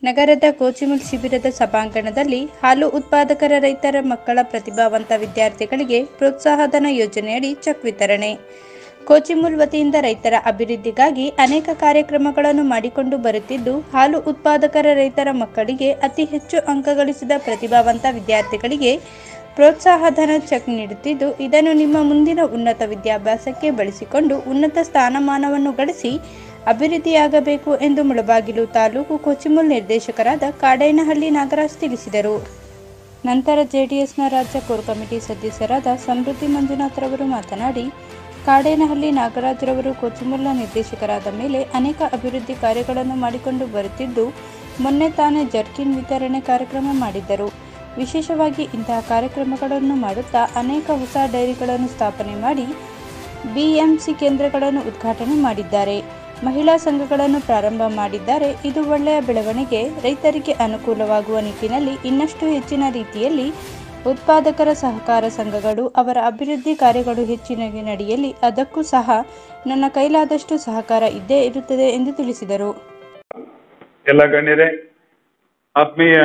ನಗರದ ಕೋಚಿಮುಲ್ ಶಿಬಿರದ ಸಭಾಂಗಣದಲ್ಲಿ ಹಾಲು ಉತ್ಪಾದಕರ ರೈತರ ಮಕ್ಕಳ ಪ್ರತಿಭಾವಂತ ವಿದ್ಯಾರ್ಥಿಗಳಿಗೆ ಪ್ರೋತ್ಸಾಹಧನ ಯೋಜನೆಯಡಿ ಚೆಕ್ ವಿತರಣೆ ಕೋಚಿಮುಲ್ ವತಿಯಿಂದ ರೈತರ ಅಭಿವೃದ್ಧಿಗಾಗಿ ಅನೇಕ ಕಾರ್ಯಕ್ರಮಗಳನ್ನು ಮಾಡಿಕೊಂಡು ಬರುತ್ತಿದ್ದು ಹಾಲು ಉತ್ಪಾದಕರ ರೈತರ ಮಕ್ಕಳಿಗೆ ಅತಿ ಹೆಚ್ಚು ಅಂಕ ಗಳಿಸಿದ ಪ್ರತಿಭಾವಂತ ವಿದ್ಯಾರ್ಥಿಗಳಿಗೆ ಪ್ರೋತ್ಸಾಹಧನ ಚೆಕ್ ನೀಡುತ್ತಿದ್ದು ಇದನ್ನು ನಿಮ್ಮ ಮುಂದಿನ ಉನ್ನತ ವಿದ್ಯಾಭ್ಯಾಸಕ್ಕೆ ಬಳಸಿಕೊಂಡು ಉನ್ನತ ಸ್ಥಾನಮಾನವನ್ನು ಗಳಿಸಿ ಅಭಿವೃದ್ಧಿಯಾಗಬೇಕು ಎಂದು ಮುಳಬಾಗಿಲು ತಾಲೂಕು ಕೋಚಿಮುಲ್ ನಿರ್ದೇಶಕರಾದ ಕಾಡೇನಹಳ್ಳಿ ನಾಗರಾಜ್ ತಿಳಿಸಿದರು ನಂತರ ಜೆಡಿಎಸ್ನ ರಾಜ್ಯ ಕೋರ್ ಕಮಿಟಿ ಸದಸ್ಯರಾದ ಸಮೃದ್ಧಿ ಮಂಜುನಾಥ್ ರವರು ಮಾತನಾಡಿ ಕಾಡೇನಹಳ್ಳಿ ನಾಗರಾಜ್ರವರು ಕೋಚಿಮುಲ್ನ ನಿರ್ದೇಶಕರಾದ ಮೇಲೆ ಅನೇಕ ಅಭಿವೃದ್ಧಿ ಕಾರ್ಯಗಳನ್ನು ಮಾಡಿಕೊಂಡು ಬರುತ್ತಿದ್ದು ಮೊನ್ನೆ ತಾನೇ ಜರ್ಕಿನ್ ವಿತರಣೆ ಕಾರ್ಯಕ್ರಮ ಮಾಡಿದ್ದರು ವಿಶೇಷವಾಗಿ ಇಂತಹ ಕಾರ್ಯಕ್ರಮಗಳನ್ನು ಮಾಡುತ್ತಾ ಅನೇಕ ಹೊಸ ಡೈರಿಗಳನ್ನು ಸ್ಥಾಪನೆ ಮಾಡಿ ಬಿಎಂಸಿ ಕೇಂದ್ರಗಳನ್ನು ಉದ್ಘಾಟನೆ ಮಾಡಿದ್ದಾರೆ ಮಹಿಳಾ ಸಂಘಗಳನ್ನು ಪ್ರಾರಂಭ ಮಾಡಿದ್ದಾರೆ ಇದು ಒಳ್ಳೆಯ ಬೆಳವಣಿಗೆ ರೈತರಿಗೆ ಅನುಕೂಲವಾಗುವ ನಿಟ್ಟಿನಲ್ಲಿ ಇನ್ನಷ್ಟು ಹೆಚ್ಚಿನ ರೀತಿಯಲ್ಲಿ ಉತ್ಪಾದಕರ ಸಹಕಾರ ಸಂಘಗಳು ಅವರ ಅಭಿವೃದ್ಧಿ ಕಾರ್ಯಗಳು ಹೆಚ್ಚಿನ ನಡೆಯಲಿ ಅದಕ್ಕೂ ಸಹ ನನ್ನ ಕೈಲಾದಷ್ಟು ಸಹಕಾರ ಇದ್ದೇ ಇರುತ್ತದೆ ಎಂದು ತಿಳಿಸಿದರು ಎಲ್ಲ ಗಣ್ಯರೇ ಆತ್ಮೀಯ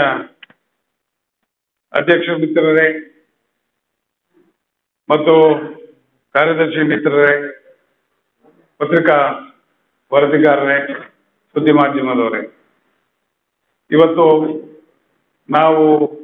ಅಧ್ಯಕ್ಷ ಮಿತ್ರರೇ ಮತ್ತು ಕಾರ್ಯದರ್ಶಿ ಮಿತ್ರರೇ ಪತ್ರಿಕಾ ವರದಿಗಾರರೇ ಸುದ್ದಿ ಮಾಧ್ಯಮದವರೇ ಇವತ್ತು ನಾವು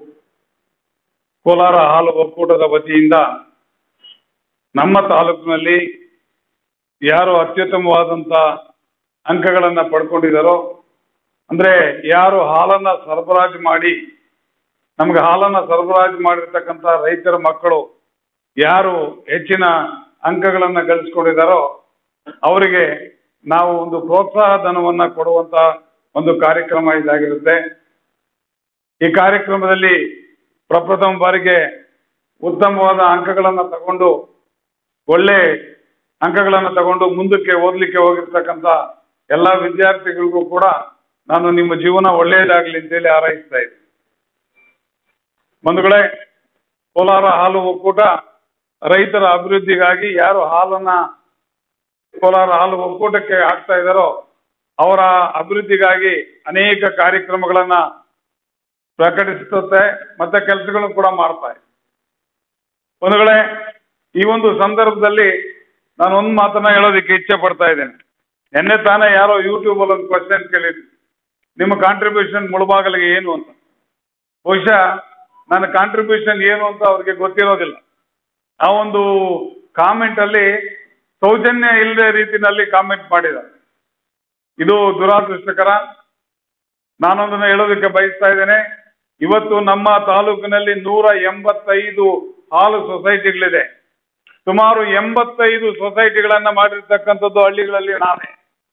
ಕೋಲಾರ ಹಾಲು ಒಕ್ಕೂಟದ ವತಿಯಿಂದ ನಮ್ಮ ತಾಲೂಕಿನಲ್ಲಿ ಯಾರು ಅತ್ಯುತ್ತಮವಾದಂಥ ಅಂಕಗಳನ್ನು ಪಡ್ಕೊಂಡಿದ್ದಾರೋ ಅಂದ್ರೆ ಯಾರು ಹಾಲನ್ನ ಸರಬರಾಜು ಮಾಡಿ ನಮ್ಗೆ ಹಾಲನ್ನ ಸರಬರಾಜು ಮಾಡಿರ್ತಕ್ಕಂಥ ರೈತರ ಮಕ್ಕಳು ಯಾರು ಹೆಚ್ಚಿನ ಅಂಕಗಳನ್ನ ಗಳಿಸ್ಕೊಂಡಿದ್ದಾರೋ ಅವರಿಗೆ ನಾವು ಒಂದು ಪ್ರೋತ್ಸಾಹ ಧನವನ್ನ ಕೊಡುವಂತ ಒಂದು ಕಾರ್ಯಕ್ರಮ ಇದಾಗಿರುತ್ತೆ ಈ ಕಾರ್ಯಕ್ರಮದಲ್ಲಿ ಪ್ರಪ್ರಥಮ ಬಾರಿಗೆ ಉತ್ತಮವಾದ ಅಂಕಗಳನ್ನ ತಗೊಂಡು ಒಳ್ಳೆ ಅಂಕಗಳನ್ನ ತಗೊಂಡು ಮುಂದಕ್ಕೆ ಓದ್ಲಿಕ್ಕೆ ಹೋಗಿರ್ತಕ್ಕಂಥ ಎಲ್ಲಾ ವಿದ್ಯಾರ್ಥಿಗಳಿಗೂ ಕೂಡ ನಾನು ನಿಮ್ಮ ಜೀವನ ಒಳ್ಳೆಯದಾಗಲಿ ಅಂತೇಳಿ ಹಾರೈಸ್ತಾ ಇದ್ದೀನಿ ಬಂಧುಗಳೇ ಕೋಲಾರ ಹಾಲು ಒಕ್ಕೂಟ ರೈತರ ಅಭಿವೃದ್ಧಿಗಾಗಿ ಯಾರು ಹಾಲನ್ನ ಕೋಲಾರ ಹಾಲು ಒಕ್ಕೂಟಕ್ಕೆ ಹಾಕ್ತಾ ಇದ್ದಾರೋ ಅವರ ಅಭಿವೃದ್ಧಿಗಾಗಿ ಅನೇಕ ಕಾರ್ಯಕ್ರಮಗಳನ್ನ ಪ್ರಕಟಿಸುತ್ತೆ ಮತ್ತೆ ಕೆಲಸಗಳನ್ನು ಕೂಡ ಮಾಡ್ತಾ ಇದೆ ಬಂಧುಗಳೇ ಈ ಒಂದು ಸಂದರ್ಭದಲ್ಲಿ ನಾನು ಒಂದು ಮಾತನ್ನ ಹೇಳೋದಕ್ಕೆ ಇಚ್ಛೆ ಪಡ್ತಾ ಇದ್ದೇನೆ ನಿನ್ನೆ ತಾನೇ ಯಾರೋ ಯೂಟ್ಯೂಬ್ ಅಲ್ಲಿ ಒಂದು ಕ್ವಶನ್ ಕೇಳಿದ್ರು ನಿಮ್ಮ ಕಾಂಟ್ರಿಬ್ಯೂಷನ್ ಮುಳುಬಾಗಲಿಗೆ ಏನು ಅಂತ ಬಹುಶಃ ನನ್ನ ಕಾಂಟ್ರಿಬ್ಯೂಷನ್ ಏನು ಅಂತ ಅವ್ರಿಗೆ ಗೊತ್ತಿರೋದಿಲ್ಲ ಆ ಒಂದು ಕಾಮೆಂಟ್ ಅಲ್ಲಿ ಸೌಜನ್ಯ ಇಲ್ಲದೆ ರೀತಿನಲ್ಲಿ ಕಾಮೆಂಟ್ ಮಾಡಿದ್ದಾರೆ ಇದು ದುರಾದೃಷ್ಟಕರ ನಾನೊಂದನ್ನು ಹೇಳೋದಕ್ಕೆ ಬಯಸ್ತಾ ಇದ್ದೇನೆ ಇವತ್ತು ನಮ್ಮ ತಾಲೂಕಿನಲ್ಲಿ ನೂರ ಎಂಬತ್ತೈದು ಹಾಲು ಸೊಸೈಟಿಗಳಿದೆ ಸುಮಾರು ಎಂಬತ್ತೈದು ಸೊಸೈಟಿಗಳನ್ನ ಮಾಡಿರ್ತಕ್ಕಂಥದ್ದು ಹಳ್ಳಿಗಳಲ್ಲಿ ನಾನೇ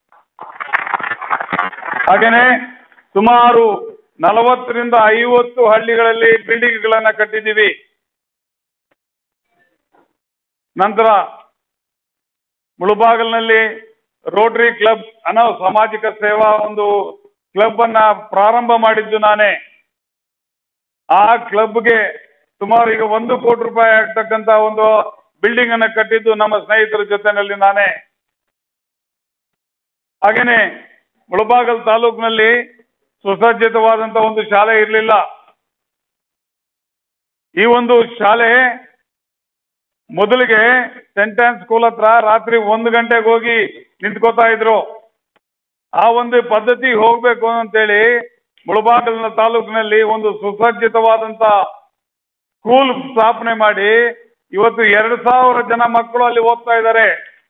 ಹಾಗೇನೆ ಸುಮಾರು ನಲವತ್ತರಿಂದ ಐವತ್ತು ಹಳ್ಳಿಗಳಲ್ಲಿ ಬಿಲ್ಡಿಂಗ್ಗಳನ್ನ ಕಟ್ಟಿದ್ದೀವಿ ನಂತರ ಮುಳುಬಾಗಲ್ನಲ್ಲಿ ರೋಟರಿ ಕ್ಲಬ್ ಅನ್ನೋ ಸಾಮಾಜಿಕ ಸೇವಾ ಒಂದು ಕ್ಲಬ್ ಅನ್ನ ಪ್ರಾರಂಭ ಮಾಡಿದ್ದು ನಾನೇ ಆ ಕ್ಲಬ್ಗೆ ಸುಮಾರು ಈಗ ಒಂದು ಕೋಟಿ ರೂಪಾಯಿ ಆಗ್ತಕ್ಕಂತ ಒಂದು ಬಿಲ್ಡಿಂಗ್ ಅನ್ನ ಕಟ್ಟಿದ್ದು ನಮ್ಮ ಸ್ನೇಹಿತರ ಜೊತೆನಲ್ಲಿ ನಾನೇ ಹಾಗೇನೆ ಮುಳಬಾಗಲ್ ತಾಲೂಕಿನಲ್ಲಿ ಸುಸಜ್ಜಿತವಾದಂತ ಒಂದು ಶಾಲೆ ಇರಲಿಲ್ಲ ಈ ಒಂದು ಶಾಲೆ ಮೊದಲಿಗೆ ಸೆಂಟ್ ಆನ್ ಸ್ಕೂಲ್ ಹತ್ರ ರಾತ್ರಿ ಒಂದು ಗಂಟೆಗೆ ಹೋಗಿ ನಿಂತ್ಕೋತಾ ಇದ್ರು ಆ ಒಂದು ಪದ್ಧತಿ ಹೋಗ್ಬೇಕು ಅಂತೇಳಿ ಮುಳಬಾಗಲಿನ ತಾಲೂಕಿನಲ್ಲಿ ಒಂದು ಸುಸಜ್ಜಿತವಾದಂತ ಸ್ಕೂಲ್ ಸ್ಥಾಪನೆ ಮಾಡಿ ಇವತ್ತು ಎರಡು ಸಾವಿರ ಜನ ಮಕ್ಕಳು ಅಲ್ಲಿ ಓದ್ತಾ ಇದ್ದಾರೆ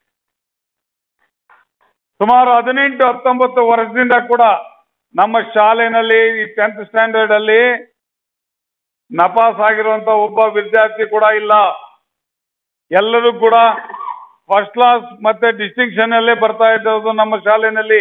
ಸುಮಾರು ಹದಿನೆಂಟು ಹತ್ತೊಂಬತ್ತು ವರ್ಷದಿಂದ ಕೂಡ ನಮ್ಮ ಶಾಲೆನಲ್ಲಿ ಈ ಟೆಂತ್ ಸ್ಟ್ಯಾಂಡರ್ಡ್ ಅಲ್ಲಿ ನಪಾಸ್ ಆಗಿರುವಂತ ಒಬ್ಬ ವಿದ್ಯಾರ್ಥಿ ಕೂಡ ಇಲ್ಲ ಎಲ್ಲರೂ ಕೂಡ ಫಸ್ಟ್ ಕ್ಲಾಸ್ ಮತ್ತೆ ಡಿಸ್ಟಿಂಕ್ಷನ್ ಅಲ್ಲೇ ಬರ್ತಾ ಇದ್ದದ್ದು ನಮ್ಮ ಶಾಲೆನಲ್ಲಿ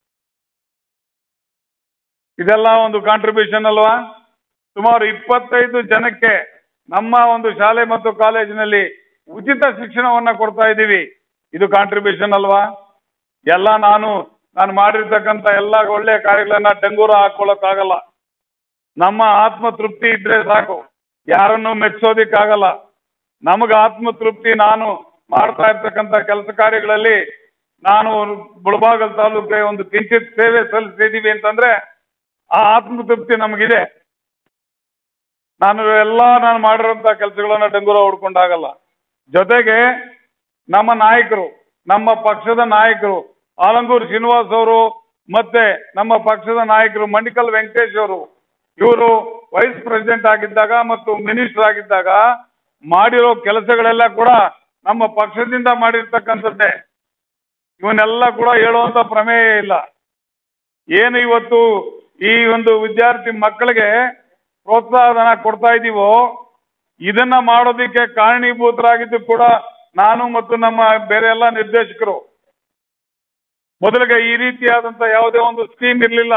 ಇದೆಲ್ಲ ಒಂದು ಕಾಂಟ್ರಿಬ್ಯೂಷನ್ ಅಲ್ವಾ ಸುಮಾರು ಇಪ್ಪತ್ತೈದು ಜನಕ್ಕೆ ನಮ್ಮ ಒಂದು ಶಾಲೆ ಮತ್ತು ಕಾಲೇಜಿನಲ್ಲಿ ಉಚಿತ ಶಿಕ್ಷಣವನ್ನ ಕೊಡ್ತಾ ಇದ್ದೀವಿ ಇದು ಕಾಂಟ್ರಿಬ್ಯೂಷನ್ ಅಲ್ವಾ ಎಲ್ಲ ನಾನು ನಾನು ಮಾಡಿರ್ತಕ್ಕಂಥ ಎಲ್ಲ ಒಳ್ಳೆಯ ಕಾರ್ಯಗಳನ್ನ ಡಂಗೂರ ಹಾಕೊಳ್ಳೋಕ್ಕಾಗಲ್ಲ ನಮ್ಮ ಆತ್ಮ ತೃಪ್ತಿ ಇದ್ರೆ ಸಾಕು ಯಾರನ್ನು ಮೆಚ್ಚೋದಿಕ್ಕಾಗಲ್ಲ ನಮಗೆ ಆತ್ಮ ತೃಪ್ತಿ ನಾನು ಮಾಡ್ತಾ ಇರ್ತಕ್ಕಂಥ ಕೆಲಸ ಕಾರ್ಯಗಳಲ್ಲಿ ನಾನು ಮುಳಬಾಗಲ್ ತಾಲೂಕಿಗೆ ಒಂದು ಕಿಂಚಿತ್ ಸೇವೆ ಸಲ್ಲಿಸಿದೀವಿ ಅಂತಂದ್ರೆ ಆ ಆತ್ಮತೃಪ್ತಿ ನಮಗಿದೆ ನಾನು ಎಲ್ಲ ನಾನು ಮಾಡಿರೋಂಥ ಕೆಲಸಗಳನ್ನ ಡಂಗೂರ ಹೊಡ್ಕೊಂಡಾಗಲ್ಲ ಜೊತೆಗೆ ನಮ್ಮ ನಾಯಕರು ನಮ್ಮ ಪಕ್ಷದ ನಾಯಕರು ಆಲಂಗೂರು ಶ್ರೀನಿವಾಸ್ ಅವರು ಮತ್ತೆ ನಮ್ಮ ಪಕ್ಷದ ನಾಯಕರು ಮಂಡಿಕಲ್ ವೆಂಕಟೇಶ್ ಅವರು ಇವರು ವೈಸ್ ಪ್ರೆಸಿಡೆಂಟ್ ಆಗಿದ್ದಾಗ ಮತ್ತು ಮಿನಿಸ್ಟರ್ ಆಗಿದ್ದಾಗ ಮಾಡಿರೋ ಕೆಲಸಗಳೆಲ್ಲ ಕೂಡ ನಮ್ಮ ಪಕ್ಷದಿಂದ ಮಾಡಿರ್ತಕ್ಕಂಥದ್ದೇ ಇವನ್ನೆಲ್ಲ ಕೂಡ ಹೇಳುವಂತ ಪ್ರಮೇಯ ಇಲ್ಲ ಏನು ಇವತ್ತು ಈ ಒಂದು ವಿದ್ಯಾರ್ಥಿ ಮಕ್ಕಳಿಗೆ ಪ್ರೋತ್ಸಾಹಧನ ಕೊಡ್ತಾ ಇದ್ದೀವೋ ಇದನ್ನ ಮಾಡೋದಕ್ಕೆ ಕಾರಣೀಭೂತರಾಗಿದ್ದು ಕೂಡ ನಾನು ಮತ್ತು ನಮ್ಮ ಬೇರೆ ಎಲ್ಲ ನಿರ್ದೇಶಕರು ಮೊದಲಿಗೆ ಈ ರೀತಿಯಾದಂತ ಯಾವುದೇ ಒಂದು ಸ್ಕೀಮ್ ಇರಲಿಲ್ಲ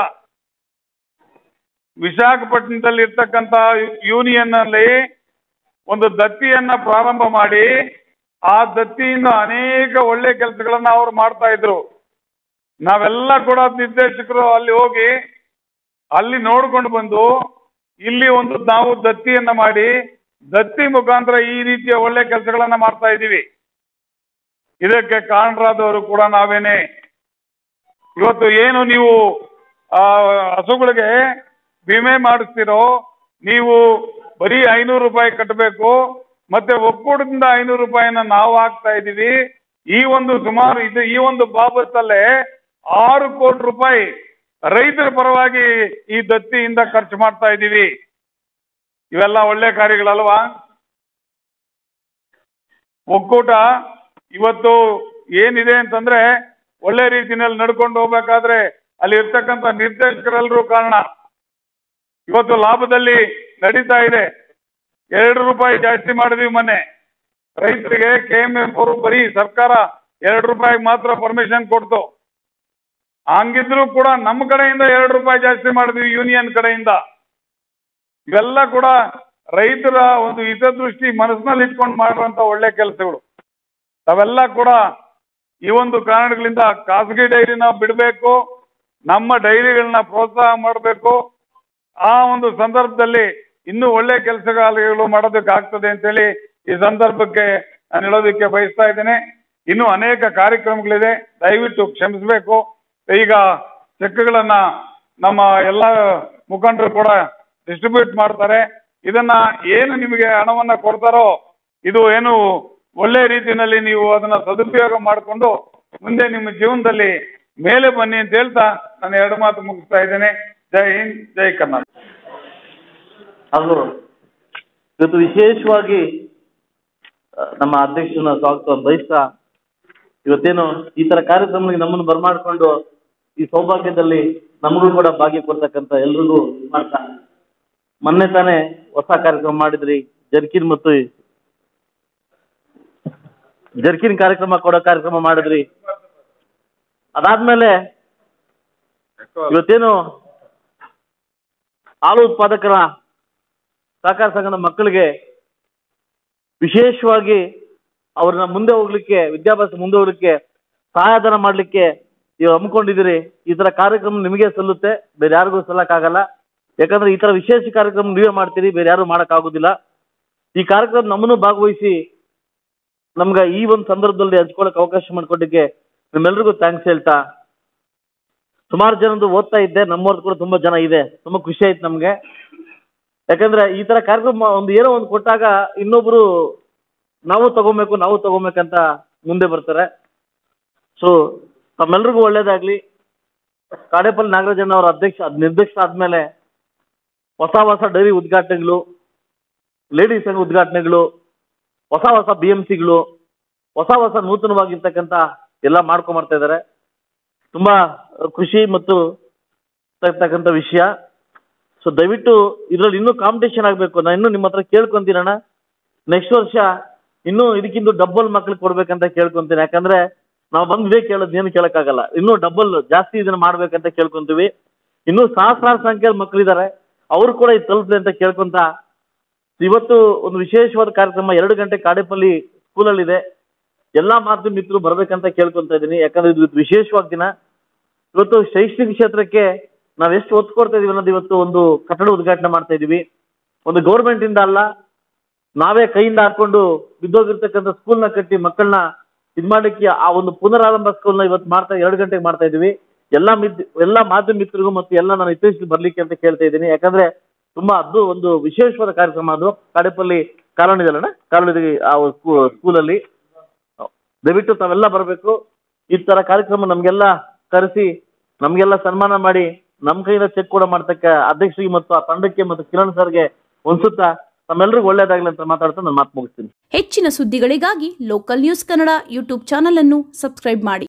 ವಿಶಾಖಪಟ್ಟಣದಲ್ಲಿ ಇರ್ತಕ್ಕಂಥ ಯೂನಿಯನ್ ಅಲ್ಲಿ ಒಂದು ದತ್ತಿಯನ್ನ ಪ್ರಾರಂಭ ಮಾಡಿ ಆ ದತ್ತಿಯಿಂದ ಅನೇಕ ಒಳ್ಳೆ ಕೆಲಸಗಳನ್ನ ಅವ್ರು ಮಾಡ್ತಾ ಇದ್ರು ನಾವೆಲ್ಲ ಕೂಡ ನಿರ್ದೇಶಕರು ಅಲ್ಲಿ ಹೋಗಿ ಅಲ್ಲಿ ನೋಡ್ಕೊಂಡು ಬಂದು ಇಲ್ಲಿ ಒಂದು ನಾವು ದತ್ತಿಯನ್ನ ಮಾಡಿ ದತ್ತಿ ಮುಖಾಂತರ ಈ ರೀತಿಯ ಒಳ್ಳೆ ಕೆಲಸಗಳನ್ನ ಮಾಡ್ತಾ ಇದ್ದೀವಿ ಇದಕ್ಕೆ ಕಾರಣರಾದವರು ಕೂಡ ನಾವೇನೆ ಇವತ್ತು ಏನು ನೀವು ಆ ಹಸುಗಳಿಗೆ ವಿಮೆ ಮಾಡಿಸ್ತಿರೋ ನೀವು ಬರೀ ಐನೂರು ರೂಪಾಯಿ ಕಟ್ಟಬೇಕು ಮತ್ತೆ ಒಕ್ಕೂಟದಿಂದ ಐನೂರು ರೂಪಾಯಿನ ನಾವು ಹಾಕ್ತಾ ಇದ್ದೀವಿ ಈ ಒಂದು ಸುಮಾರು ಇದು ಈ ಒಂದು ಬಾಬತ್ತಲ್ಲೇ ಆರು ಕೋಟಿ ರೂಪಾಯಿ ರೈತರ ಪರವಾಗಿ ಈ ದತ್ತಿಯಿಂದ ಖರ್ಚು ಮಾಡ್ತಾ ಇದ್ದೀವಿ ಇವೆಲ್ಲ ಒಳ್ಳೆ ಕಾರ್ಯಗಳಲ್ವಾ ಒಕ್ಕೂಟ ಇವತ್ತು ಏನಿದೆ ಅಂತಂದ್ರೆ ಒಳ್ಳೆ ರೀತಿಯಲ್ಲಿ ನಡ್ಕೊಂಡು ಹೋಗ್ಬೇಕಾದ್ರೆ ಅಲ್ಲಿ ಇರ್ತಕ್ಕಂಥ ನಿರ್ದೇಶಕರೆಲ್ಲರೂ ಕಾರಣ ಇವತ್ತು ಲಾಭದಲ್ಲಿ ನಡೀತಾ ಇದೆ ಎರಡು ರೂಪಾಯಿ ಜಾಸ್ತಿ ಮಾಡಿದ್ವಿ ಮೊನ್ನೆ ರೈತರಿಗೆ ಕೆ ಎಂ ಎಫ್ ಅವರು ಬರೀ ಸರ್ಕಾರ ಎರಡು ರೂಪಾಯಿ ಮಾತ್ರ ಪರ್ಮಿಷನ್ ಕೊಡ್ತು ಹಂಗಿದ್ರು ಕೂಡ ನಮ್ಮ ಕಡೆಯಿಂದ ಎರಡು ರೂಪಾಯಿ ಜಾಸ್ತಿ ಮಾಡಿದ್ವಿ ಯೂನಿಯನ್ ಕಡೆಯಿಂದ ಇವೆಲ್ಲ ಕೂಡ ರೈತರ ಒಂದು ಹಿತದೃಷ್ಟಿ ಮನಸ್ಸಿನಲ್ಲಿ ಇಟ್ಕೊಂಡು ಮಾಡುವಂತ ಒಳ್ಳೆ ಕೆಲಸಗಳು ಅವೆಲ್ಲ ಕೂಡ ಈ ಒಂದು ಕಾರಣಗಳಿಂದ ಖಾಸಗಿ ಡೈರಿನ ಬಿಡಬೇಕು ನಮ್ಮ ಡೈರಿಗಳನ್ನ ಪ್ರೋತ್ಸಾಹ ಮಾಡಬೇಕು ಆ ಒಂದು ಸಂದರ್ಭದಲ್ಲಿ ಇನ್ನೂ ಒಳ್ಳೆ ಕೆಲಸಗಳು ಮಾಡೋದಕ್ಕೆ ಆಗ್ತದೆ ಅಂತೇಳಿ ಈ ಸಂದರ್ಭಕ್ಕೆ ನಾನು ಹೇಳೋದಕ್ಕೆ ಬಯಸ್ತಾ ಇದ್ದೇನೆ ಇನ್ನೂ ಅನೇಕ ಕಾರ್ಯಕ್ರಮಗಳಿದೆ ದಯವಿಟ್ಟು ಕ್ಷಮಿಸಬೇಕು ಈಗ ಚೆಕ್ಗಳನ್ನ ನಮ್ಮ ಎಲ್ಲ ಮುಖಂಡರು ಕೂಡ ಡಿಸ್ಟ್ರಿಬ್ಯೂಟ್ ಮಾಡ್ತಾರೆ ಇದನ್ನ ಏನು ನಿಮಗೆ ಹಣವನ್ನ ಕೊಡ್ತಾರೋ ಇದು ಏನು ಒಳ್ಳೆ ರೀತಿಯಲ್ಲಿ ನೀವು ಅದನ್ನ ಸದುಪಯೋಗ ಮಾಡಿಕೊಂಡು ಮುಂದೆ ನಿಮ್ಮ ಜೀವನದಲ್ಲಿ ಮೇಲೆ ಬನ್ನಿ ಅಂತ ಹೇಳ್ತಾ ನಾನು ಎರಡು ಮಾತು ಮುಗಿಸ್ತಾ ಇದ್ದೇನೆ ಜೈ ಹಿಂದ್ ಜೈ ಕರ್ನಾಟಕ ಹಾಗೂ ಇವತ್ತು ವಿಶೇಷವಾಗಿ ಆ, ನಮ್ಮ ಅಧ್ಯಕ್ಷರನ್ನ ಸ್ವಾಗತ ಬಯಸ್ತಾ ಇವತ್ತೇನು ಈ ತರ ಕಾರ್ಯಕ್ರಮಗಳಿಗೆ ನಮ್ಮನ್ನು ಬರಮಾಡ್ಕೊಂಡು ಈ ಸೌಭಾಗ್ಯದಲ್ಲಿ ನಮಗೂ ಕೂಡ ಭಾಗ್ಯ ಕೊಡ್ತಕ್ಕಂಥ ಎಲ್ರಿಗೂ ಇದ್ ಮಾಡ್ತಾ ಮೊನ್ನೆ ತಾನೇ ಹೊಸ ಕಾರ್ಯಕ್ರಮ ಮಾಡಿದ್ರಿ ಜರ್ಕಿನ್ ಮತ್ತು ಜರ್ಕಿನ್ ಕಾರ್ಯಕ್ರಮ ಕೊಡೋ ಕಾರ್ಯಕ್ರಮ ಮಾಡಿದ್ರಿ ಅದಾದ್ಮೇಲೆ ಇವತ್ತೇನು ಹಾಲು ಉತ್ಪಾದಕರ ಸಹಕಾರ ಸಂಘದ ಮಕ್ಕಳಿಗೆ ವಿಶೇಷವಾಗಿ ಅವ್ರನ್ನ ಮುಂದೆ ಹೋಗ್ಲಿಕ್ಕೆ ವಿದ್ಯಾಭ್ಯಾಸ ಮುಂದೆ ಹೋಗ್ಲಿಕ್ಕೆ ಸಹಾಯಧನ ಮಾಡ್ಲಿಕ್ಕೆ ನೀವು ಹಮ್ಮಿಕೊಂಡಿದ್ದೀರಿ ಈ ತರ ಕಾರ್ಯಕ್ರಮ ನಿಮಗೆ ಸಲ್ಲುತ್ತೆ ಬೇರೆ ಯಾರಿಗೂ ಸಲ್ಲಕ್ಕಾಗಲ್ಲ ಯಾಕಂದ್ರೆ ಈ ತರ ವಿಶೇಷ ಕಾರ್ಯಕ್ರಮ ನೀವೇ ಮಾಡ್ತೀರಿ ಬೇರೆ ಯಾರು ಮಾಡೋಕ್ಕಾಗೋದಿಲ್ಲ ಈ ಕಾರ್ಯಕ್ರಮ ನಮ್ಮನ್ನು ಭಾಗವಹಿಸಿ ನಮ್ಗೆ ಈ ಒಂದು ಸಂದರ್ಭದಲ್ಲಿ ಹಂಚ್ಕೊಳಕ್ ಅವಕಾಶ ಮಾಡ್ಕೊಟ್ಟಿಕ್ಕೆ ನಿಮ್ಮೆಲ್ರಿಗೂ ಥ್ಯಾಂಕ್ಸ್ ಹೇಳ್ತಾ ಸುಮಾರು ಜನದ್ದು ಓದ್ತಾ ಇದ್ದೆ ನಮ್ಮವ್ರದ್ದು ಕೂಡ ತುಂಬಾ ಜನ ಇದೆ ತುಂಬಾ ಖುಷಿ ಆಯ್ತು ನಮ್ಗೆ ಯಾಕಂದ್ರೆ ಈ ತರ ಕಾರ್ಯಕ್ರಮ ಒಂದು ಏನೋ ಒಂದು ಕೊಟ್ಟಾಗ ಇನ್ನೊಬ್ರು ನಾವು ತಗೋಬೇಕು ನಾವು ತಗೋಬೇಕಂತ ಮುಂದೆ ಬರ್ತಾರೆ ಸೊ ತಮ್ಮೆಲ್ರಿಗೂ ಒಳ್ಳೇದಾಗ್ಲಿ ಕಾಡೇಪಲ್ಲಿ ನಾಗರಾಜಣ್ಣ ಅವರ ಅಧ್ಯಕ್ಷ ಅದ್ ನಿರ್ದೇಶಕ ಆದ್ಮೇಲೆ ಹೊಸ ಹೊಸ ಡೈರಿ ಉದ್ಘಾಟನೆಗಳು ಲೇಡೀಸ್ ಸಂಘ ಉದ್ಘಾಟನೆಗಳು ಹೊಸ ಹೊಸ ಬಿ ಎಂ ಸಿಗಳು ಹೊಸ ಹೊಸ ನೂತನವಾಗಿರ್ತಕ್ಕಂಥ ಎಲ್ಲ ಮಾಡ್ಕೊಂಡ್ ಬರ್ತಾ ಇದ್ದಾರೆ ತುಂಬಾ ಖುಷಿ ಮತ್ತು ತಕ್ಕಂಥ ವಿಷಯ ಸೊ ದಯವಿಟ್ಟು ಇದ್ರಲ್ಲಿ ಇನ್ನೂ ಕಾಂಪಿಟೇಷನ್ ಆಗಬೇಕು ನಾನು ಇನ್ನೂ ನಿಮ್ಮ ಹತ್ರ ಕೇಳ್ಕೊಂತೀನಣ್ಣ ನೆಕ್ಸ್ಟ್ ವರ್ಷ ಇನ್ನೂ ಇದಕ್ಕಿಂತ ಡಬಲ್ ಮಕ್ಳಿಗೆ ಕೊಡ್ಬೇಕಂತ ಕೇಳ್ಕೊಂತೀನಿ ಯಾಕಂದ್ರೆ ನಾವು ಬಂದು ಇದೇ ಕೇಳೋದು ಏನು ಕೇಳಕ್ಕಾಗಲ್ಲ ಇನ್ನೂ ಡಬಲ್ ಜಾಸ್ತಿ ಇದನ್ನ ಮಾಡ್ಬೇಕಂತ ಕೇಳ್ಕೊಂತೀವಿ ಇನ್ನೂ ಸಹಸ್ರಾರು ಸಂಖ್ಯೆಯಲ್ಲಿ ಮಕ್ಕಳಿದ್ದಾರೆ ಅವರು ಕೂಡ ಇದು ತಲುಪಲಿ ಅಂತ ಕೇಳ್ಕೊಂತ ಇವತ್ತು ಒಂದು ವಿಶೇಷವಾದ ಕಾರ್ಯಕ್ರಮ ಎರಡು ಗಂಟೆ ಕಾಡೇಪಲ್ಲಿ ಸ್ಕೂಲಲ್ಲಿದೆ ಎಲ್ಲಾ ಮಾಧ್ಯಮ ಮಿತ್ರರು ಬರ್ಬೇಕಂತ ಕೇಳ್ಕೊಂತ ಇದ್ದೀನಿ ಯಾಕಂದ್ರೆ ಇದು ವಿಶೇಷವಾದ ದಿನ ಇವತ್ತು ಶೈಕ್ಷಣಿಕ ಕ್ಷೇತ್ರಕ್ಕೆ ನಾವ್ ಎಷ್ಟು ಒತ್ತು ಕೊಡ್ತಾ ಇದೀವಿ ಅನ್ನೋದು ಇವತ್ತು ಒಂದು ಕಟ್ಟಡ ಉದ್ಘಾಟನೆ ಮಾಡ್ತಾ ಇದೀವಿ ಒಂದು ಗೌರ್ಮೆಂಟ್ ಇಂದ ಅಲ್ಲ ನಾವೇ ಕೈಯಿಂದ ಹಾಕೊಂಡು ಬಿದ್ದೋಗಿರ್ತಕ್ಕಂಥ ಸ್ಕೂಲ್ನ ಕಟ್ಟಿ ಮಕ್ಕಳನ್ನ ಇದ್ ಮಾಡ್ಲಿಕ್ಕೆ ಆ ಒಂದು ಪುನರಾರಂಭ ಸ್ಕೂಲ್ನ ಇವತ್ತು ಮಾಡ್ತಾ ಎರಡು ಗಂಟೆಗೆ ಮಾಡ್ತಾ ಇದೀವಿ ಎಲ್ಲಾ ಮಿತ್ ಎಲ್ಲಾ ಮಾಧ್ಯಮ ಮಿತ್ರರಿಗೂ ಮತ್ತು ಎಲ್ಲ ನಾನು ಇತ್ತೀಚೆಗೆ ಬರ್ಲಿಕ್ಕೆ ಅಂತ ಕೇಳ್ತಾ ಇದ್ದೀನಿ ಯಾಕಂದ್ರೆ ತುಂಬಾ ಅದು ಒಂದು ವಿಶೇಷವಾದ ಕಾರ್ಯಕ್ರಮ ಅದು ಕಾಡೆಪಲ್ಲಿ ಕಾಲೋನಿ ಇದೆಯಲ್ಲಣ್ಣ ಕಾಲೋನಿ ಆ ಸ್ಕೂಲಲ್ಲಿ ದಯವಿಟ್ಟು ತಾವೆಲ್ಲ ಬರಬೇಕು ಈ ತರ ಕಾರ್ಯಕ್ರಮ ನಮ್ಗೆಲ್ಲ ಕರೆಸಿ ನಮ್ಗೆಲ್ಲ ಸನ್ಮಾನ ಮಾಡಿ ನಮ್ ಕೈಯಿಂದ ಚೆಕ್ ಕೂಡ ಮಾಡ್ತಕ್ಕ ಅಧ್ಯಕ್ಷರಿಗೆ ಮತ್ತು ಆ ತಂಡಕ್ಕೆ ಮತ್ತು ಕಿರಣ್ ಸರ್ಗೆ ಒಂದ್ಸುತ್ತಾ ತಮ್ಮೆಲ್ಲರಿಗೂ ಒಳ್ಳೇದಾಗ್ಲಿ ಅಂತ ಮಾತಾಡ್ತಾ ನಾನು ಮಾತು ಮುಗಿಸ್ತೀನಿ ಹೆಚ್ಚಿನ ಸುದ್ದಿಗಳಿಗಾಗಿ local news Kannada YouTube channel ಅನ್ನು ಸಬ್ಸ್ಕ್ರೈಬ್ ಮಾಡಿ